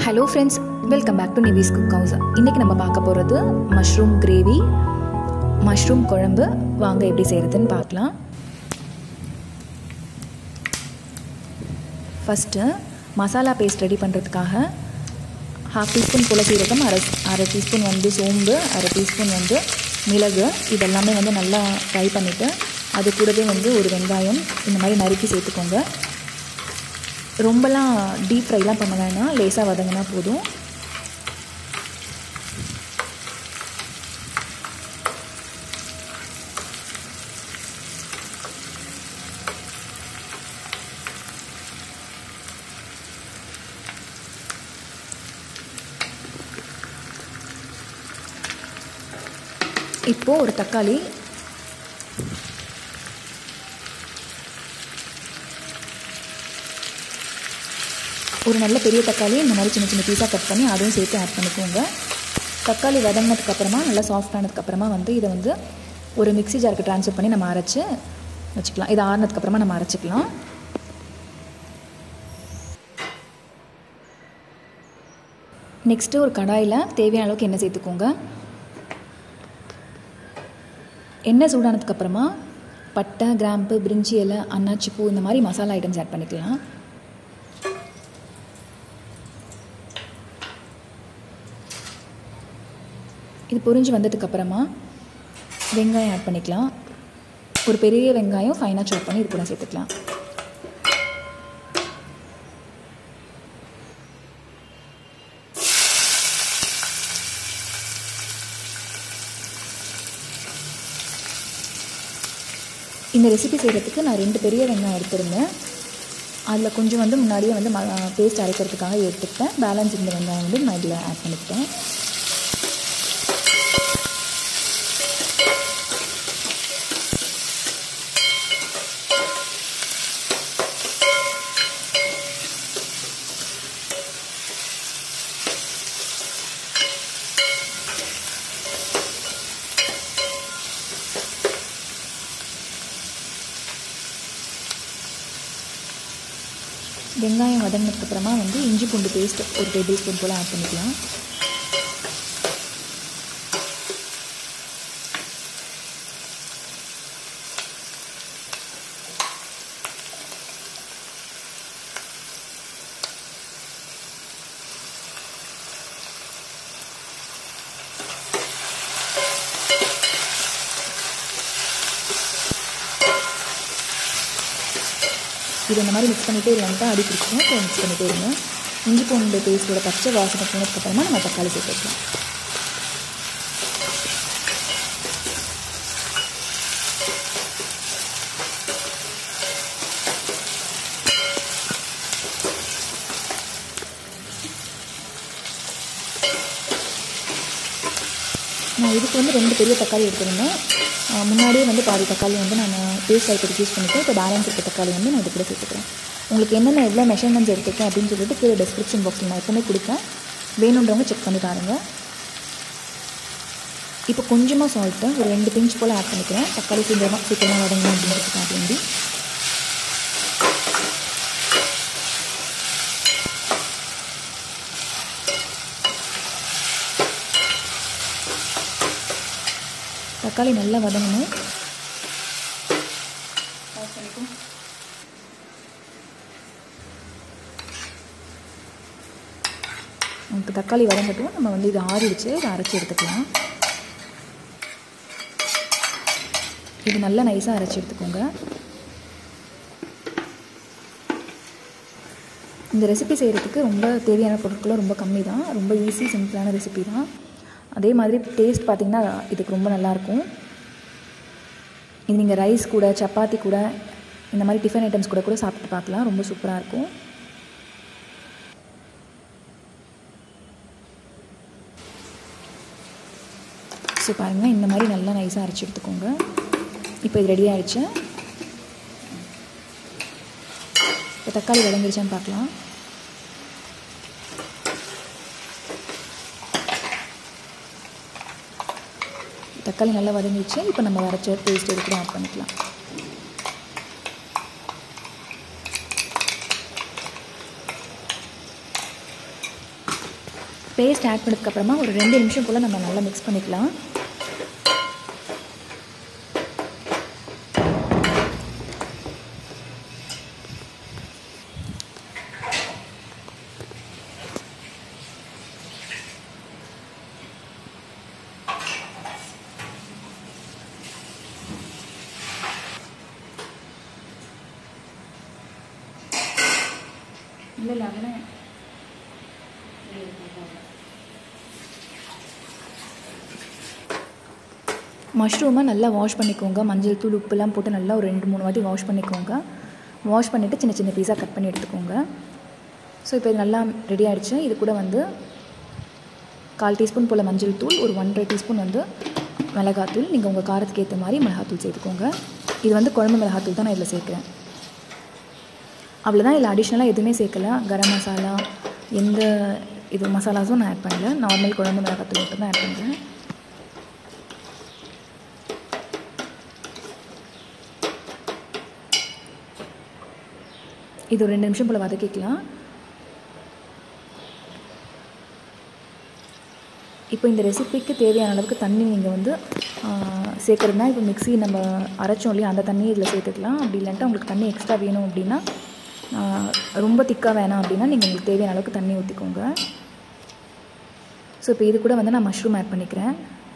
hello friends welcome back to Nivi's cook house இன்றைக்கி நம்ம பார்க்க போகிறது மஷ்ரூம் கிரேவி மஷ்ரூம் குழம்பு வாங்க எப்படி செய்கிறதுன்னு பார்க்கலாம் ஃபஸ்ட்டு மசாலா பேஸ்ட் ரெடி பண்ணுறதுக்காக ஹாஃப் டீஸ்பூன் புல சீரகம் அரை அரை டீஸ்பூன் வந்து சோம்பு அரை டீஸ்பூன் வந்து மிளகு இதெல்லாமே வந்து நல்லா ஃப்ரை பண்ணிவிட்டு அது கூடவே வந்து ஒரு வெங்காயம் இந்த மாதிரி நறுக்கி சேர்த்துக்கோங்க ரொம்பலாம் டீப் ஃப்ரைலாம் பண்ண வேணாம் லேசாக வதங்கினா போதும் இப்போது ஒரு தக்காளி ஒரு நல்ல பெரிய தக்காளி இந்த மாதிரி சின்ன சின்ன பீஸாக கட் பண்ணி அதுவும் சேர்த்து ஆட் பண்ணிக்கோங்க தக்காளி வதங்கினதுக்கப்புறமா நல்லா சாஃப்ட் ஆனதுக்கப்புறமா வந்து இதை வந்து ஒரு மிக்ஸி ஜாருக்கு ட்ரான்ஸ்ஃபர் பண்ணி நம்ம அரைச்சி வச்சுக்கலாம் இது ஆறுனதுக்கப்புறமா நம்ம அரைச்சிக்கலாம் நெக்ஸ்ட்டு ஒரு கடாயில் தேவையான அளவுக்கு எண்ணெய் சேர்த்துக்கோங்க எண்ணெய் சூடானதுக்கப்புறமா பட்டை கிராம்பு பிரிஞ்சி இலை அன்னாச்சி பூ இந்த மாதிரி மசாலா ஐட்டம்ஸ் ஆட் பண்ணிக்கலாம் இது பொரிஞ்சு வந்ததுக்கப்புறமா வெங்காயம் ஆட் பண்ணிக்கலாம் ஒரு பெரிய வெங்காயம் ஃபைனாக சாப் பண்ணி இது கூட சேர்த்துக்கலாம் இந்த ரெசிபி செய்கிறதுக்கு நான் ரெண்டு பெரிய வெங்காயம் எடுத்திருந்தேன் அதில் கொஞ்சம் வந்து முன்னாடியே வந்து ம பேஸ்ட் அரைக்கிறதுக்காக எடுத்துக்கிட்டேன் பேலன்ஸ் இந்த வெங்காயம் வந்து நான் இதில் ஆட் பண்ணிக்கிட்டேன் வெங்காயம் வதங்கினதுக்கப்புறமா வந்து இஞ்சி பூண்டு பேஸ்ட் ஒரு டேபிள் ஸ்பூன் போல் ஆட் பண்ணிக்கலாம் இது இந்த மாதிரி மிக்ஸ் பண்ணிகிட்டே இல்லைன்ட்டு அடி பிடிச்சிடும் ஸோ மிக்ஸ் பண்ணிகிட்டே இருங்க இஞ்சி பூண்டு பேஸ்ட்டோட பச்சை வாசனை போனதுக்கப்புறமா நம்ம தக்காளி சேர்த்துக்கலாம் நான் இதுக்கு வந்து ரெண்டு பெரிய தக்காளி எடுத்துருந்தேன் முன்னாடியே வந்து பாதி தக்காளி வந்து நான் பேஸ்ட் ஆகிட்டு யூஸ் பண்ணிவிட்டு இப்போ பேலன்ஸ் இருக்க தக்காளி வந்து நான் இது கூட சேர்த்துக்கிறேன் உங்களுக்கு என்னென்ன எவ்வளோ மெஷர்மெண்ட்ஸ் எடுத்துருக்கேன் அப்படின்னு சொல்லிட்டு கீழே டிஸ்கிரிப்ஷன் பாக்ஸில் நான் எப்பவுமே கொடுப்பேன் வேணுன்றவங்க செக் பண்ணி பாருங்கள் இப்போ கொஞ்சமாக சால்ட்டு ஒரு ரெண்டு பிஞ்ச் போல் ஆட் பண்ணிக்கிறேன் தக்காளி சீக்கிரமாக சீக்கிரமாக வதங்கணும் அப்படிங்கிறதுக்காக வேண்டி தக்காளி நல்லா வதங்கணும் நமக்கு தக்காளி வதங்கட்டும் நம்ம வந்து இது ஆறிடுச்சு இதை அரைச்சி எடுத்துக்கலாம் இது நல்லா நைஸாக அரைச்சி எடுத்துக்கோங்க இந்த ரெசிபி செய்கிறதுக்கு ரொம்ப தேவையான பொருட்களும் ரொம்ப கம்மி தான் ரொம்ப ஈஸி சிம்பிளான ரெசிபி தான் அதே மாதிரி டேஸ்ட் பார்த்திங்கன்னா இதுக்கு ரொம்ப நல்லாயிருக்கும் இது நீங்கள் ரைஸ் கூட சப்பாத்தி கூட இந்த மாதிரி டிஃபன் ஐட்டம்ஸ் கூட கூட சாப்பிட்டு பார்க்கலாம் ரொம்ப சூப்பராக இருக்கும் ஸோ பாருங்கள் இந்த மாதிரி நல்லா நைஸாக அரைச்சி எடுத்துக்கோங்க இப்போ இது ரெடி ஆகிடுச்சு இப்போ தக்காளி விளங்கிடுச்சான்னு பார்க்கலாம் தக்காளி நல்லா வதங்கிடுச்சு இப்போ நம்ம வரைச்ச பேஸ்ட் எடுத்து ஆட் பண்ணிக்கலாம் பேஸ்ட் ஆட் பண்ணதுக்கப்புறமா ஒரு ரெண்டு நிமிஷம் போல் நம்ம நல்லா மிக்ஸ் பண்ணிக்கலாம் இல்லை இல்லை அதெல்லாம் மஷ்ரூமை நல்லா வாஷ் பண்ணிக்கோங்க மஞ்சள் தூள் உப்புலாம் போட்டு நல்லா ஒரு ரெண்டு மூணு வாட்டி வாஷ் பண்ணிக்கோங்க வாஷ் பண்ணிவிட்டு சின்ன சின்ன பீஸாக கட் பண்ணி எடுத்துக்கோங்க ஸோ இப்போ இது நல்லா ரெடி ஆகிடுச்சு இது கூட வந்து கால் டீஸ்பூன் போல் மஞ்சள் தூள் ஒரு ஒன்றரை டீஸ்பூன் வந்து மிளகாத்தூள் நீங்கள் உங்கள் காரத்துக்கு ஏற்ற மாதிரி மிளகாத்தூள் சேர்த்துக்கோங்க இது வந்து குழம்பு மிளகாத்தூள் தான் நான் இதில் சேர்க்குறேன் அவ்வளோதான் இதில் அடிஷ்னலாக எதுவுமே சேர்க்கல கரம் மசாலா எந்த இது மசாலாஸும் நான் ஆட் பண்ணல நார்மல் குழம்பு மிளகாத்தூள் மட்டும் தான் ஆட் பண்ணுறேன் இது ஒரு ரெண்டு நிமிஷம் போல் வதக்கிக்கலாம் இப்போ இந்த ரெசிபிக்கு தேவையான அளவுக்கு தண்ணி நீங்கள் வந்து சேர்க்குறதுனா இப்போ மிக்ஸி நம்ம அரைச்சோம் இல்லையா அந்த தண்ணியை இதில் சேர்த்துக்கலாம் அப்படி இல்லைன்ட்டு உங்களுக்கு தண்ணி எக்ஸ்ட்ரா வேணும் அப்படின்னா ரொம்ப திக்காக வேணாம் அப்படின்னா நீங்கள் உங்களுக்கு தேவையான அளவுக்கு தண்ணி ஊற்றிக்கோங்க ஸோ இப்போ இது கூட வந்து நான் மஷ்ரூம் ஆட் பண்ணிக்கிறேன்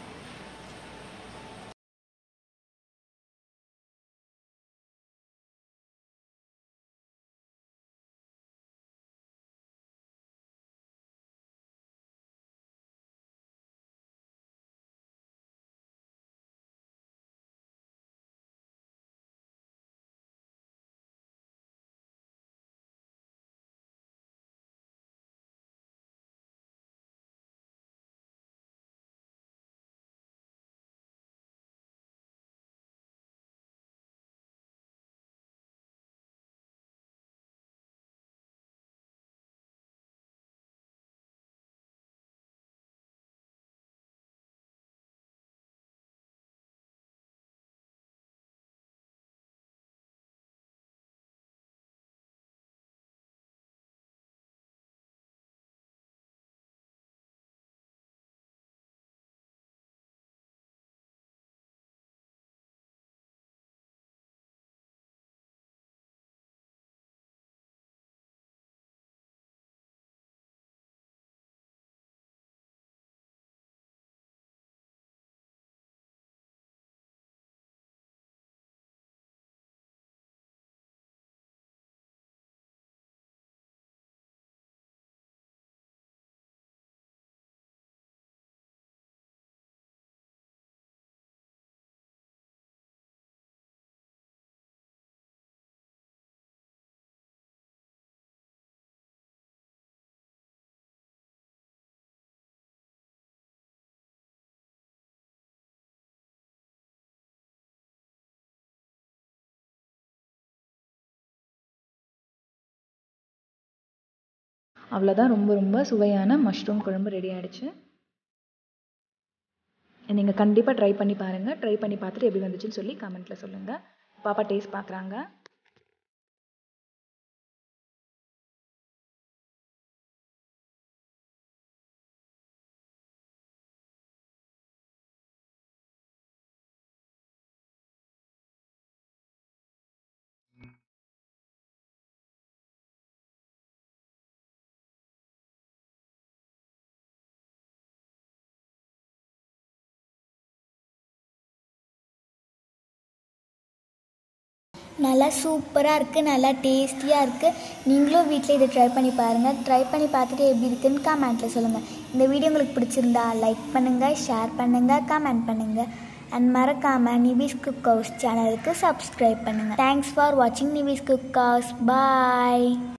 அவ்வளோதான் ரொம்ப ரொம்ப சுவையான மஷ்ரூம் குழம்பு ரெடி ஆகிடுச்சு நீங்கள் கண்டிப்பாக ட்ரை பண்ணி பாருங்கள் ட்ரை பண்ணி பார்த்துட்டு எப்படி வந்துச்சுன்னு சொல்லி கமெண்ட்டில் சொல்லுங்கள் பாப்பா டேஸ்ட் பார்க்குறாங்க நல்லா சூப்பராக இருக்குது நல்லா டேஸ்டியாக இருக்குது நீங்களும் வீட்டில் இதை ட்ரை பண்ணி பாருங்கள் ட்ரை பண்ணி பார்த்துட்டு எப்படி இருக்குன்னு கமெண்ட்டில் சொல்லுங்கள் இந்த வீடியோ உங்களுக்கு பிடிச்சிருந்தா லைக் பண்ணுங்கள் ஷேர் பண்ணுங்கள் கமெண்ட் பண்ணுங்கள் அண்ட் மறக்காமல் நிவிஸ் குக் ஹவுஸ் சேனலுக்கு சப்ஸ்கிரைப் பண்ணுங்கள் தேங்க்ஸ் ஃபார் வாட்சிங் நிவிஸ் குக் ஹவுஸ் பாய்